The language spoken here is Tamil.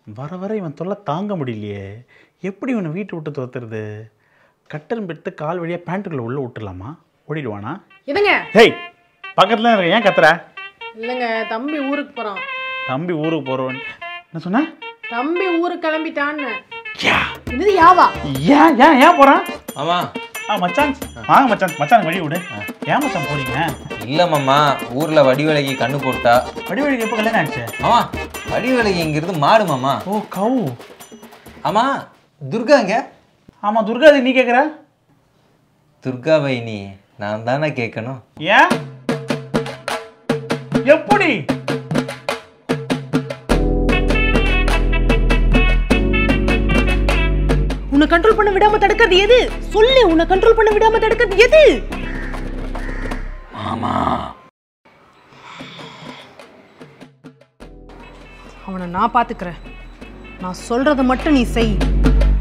வர வர இவன் தொல்லை தாங்க முடியலையே எப்படி இவனை வீட்டை விட்டு துரத்துறது கட்டரம் பெடுத்து கால் வழியாக பேண்ட்டுக்குள்ளே உள்ளே விட்டுலாமா ஓடிடுவானா என்னங்க ஹேய் பக்கத்தில் இருக்க ஏன் கத்துற இல்லைங்க தம்பி ஊருக்கு போகிறான் தம்பி ஊருக்கு போகிறவன் என்ன சொன்ன தம்பி ஊருக்கு கிளம்பிட்டான்னு யா என்னது யாவா ஏன் ஏன் ஏன் போகிறான் மாமா ஆ மச்சான் வாங்க மச்சான் மச்சான் வழி விடு ஏன் மச்சான் போறீங்க இல்ல மாமா ஊர்ல வடிவேலைக்கு கண்ணு போட்டா வடிவழிக்கு எப்போ கல்யாணம் ஆச்சு மாமா வடிவேலைக்குங்கிறது மாடு மாமா ஓ கவு ஆமா துர்கா எங்க ஆமாம் துர்காதி நீ கேட்குற துர்கா வைனி நான் தானே கேட்கணும் ஏன் எப்படி உன்னை கண்ட்ரோல் பண்ண விடாம தடுக்கிறது எது சொல்லு உன்னை கண்ட்ரோல் பண்ண விடாம தடுக்கிறது எது மாமா அவனை நான் பாத்துக்கிறேன் நான் சொல்றத மட்டும் நீ செய்